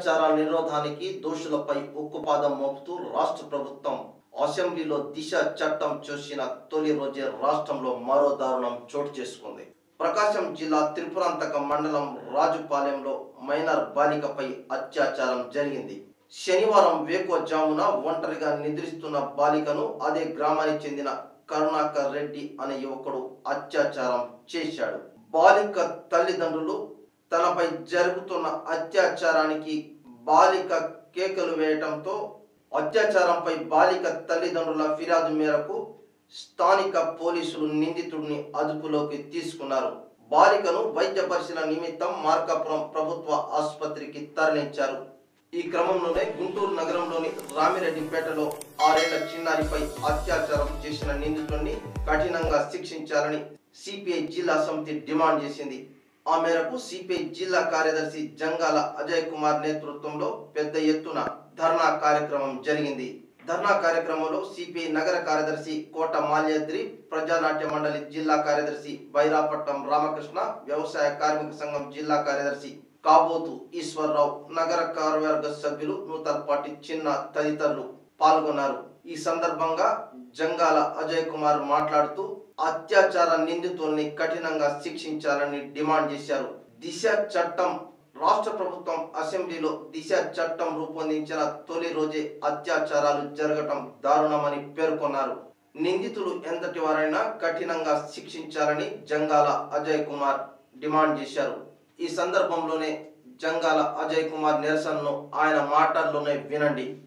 అత్యాచార నిరోధానికి దోషులపై ఉక్కుపాదం మోపుతూ రాష్ట్ర ప్రభుత్వం అసెంబ్లీలో దిశ చట్టం చూసిన తొలి రోజే రాష్ట్రంలో మరో దారుణం చోటు చేసుకుంది ప్రకాశం జిల్లా త్రిపురాంతక మండలం రాజుపాలెంలో మైనర్ బాలికపై అత్యాచారం జరిగింది శనివారం వేకోజామున ఒంటరిగా నిద్రిస్తున్న బాలికను అదే గ్రామానికి చెందిన కరుణాకర్ రెడ్డి అనే యువకుడు అత్యాచారం చేశాడు బాలిక తల్లిదండ్రులు తనపై జరుగుతున్న అత్యాచారానికి బాలిక కేకలు వేయటంతో అత్యాచారంపై బాలిక తల్లిదండ్రుల ఫిర్యాదు మేరకు స్థానిక పోలీసులు నిందితుడిని అదుపులోకి తీసుకున్నారు బాలికను వైద్య పరిశీలన నిమిత్తం మార్కాపురం ప్రభుత్వ ఆసుపత్రికి తరలించారు ఈ క్రమంలోనే గుంటూరు నగరంలోని రామిరెడ్డిపేటలో ఆరేళ్ల చిన్నారిపై అత్యాచారం చేసిన నిందితుడిని కఠినంగా శిక్షించాలని సిపిఐ జిల్లా సమితి డిమాండ్ చేసింది ఆ మేరకు సిపిఐ జిల్లా కార్యదర్శి జంగాల అజయ్ కుమార్ నేతృత్వంలో పెద్ద ఎత్తున ధర్నా కార్యక్రమం జరిగింది ధర్నా కార్యక్రమంలో సిపిఐ నగర కార్యదర్శి కోట మాల్యాద్రి ప్రజానాట్య మండలి జిల్లా కార్యదర్శి బైరాపట్నం రామకృష్ణ వ్యవసాయ కార్మిక సంఘం జిల్లా కార్యదర్శి కాబోతు ఈశ్వరరావు నగర కార్యవర్గ సభ్యులు నూతలపాటి చిన్న తదితరులు పాల్గొన్నారు ఈ సందర్భంగా జంగాల అజయ్ కుమార్ మాట్లాడుతూ అత్యాచార నిందితుల్ని కఠినంగా శిక్షించాలని డిమాండ్ చేశారు దిశ చట్టం రాష్ట్ర ప్రభుత్వం అసెంబ్లీలో దిశ చట్టం రూపొందించిన తొలి రోజే అత్యాచారాలు జరగటం దారుణమని పేర్కొన్నారు నిందితులు ఎంతటి వారైనా కఠినంగా శిక్షించాలని జంగాల అజయ్ కుమార్ డిమాండ్ చేశారు ఈ సందర్భంలోనే జంగాల అజయ్ కుమార్ నిరసనను ఆయన మాటల్లోనే వినండి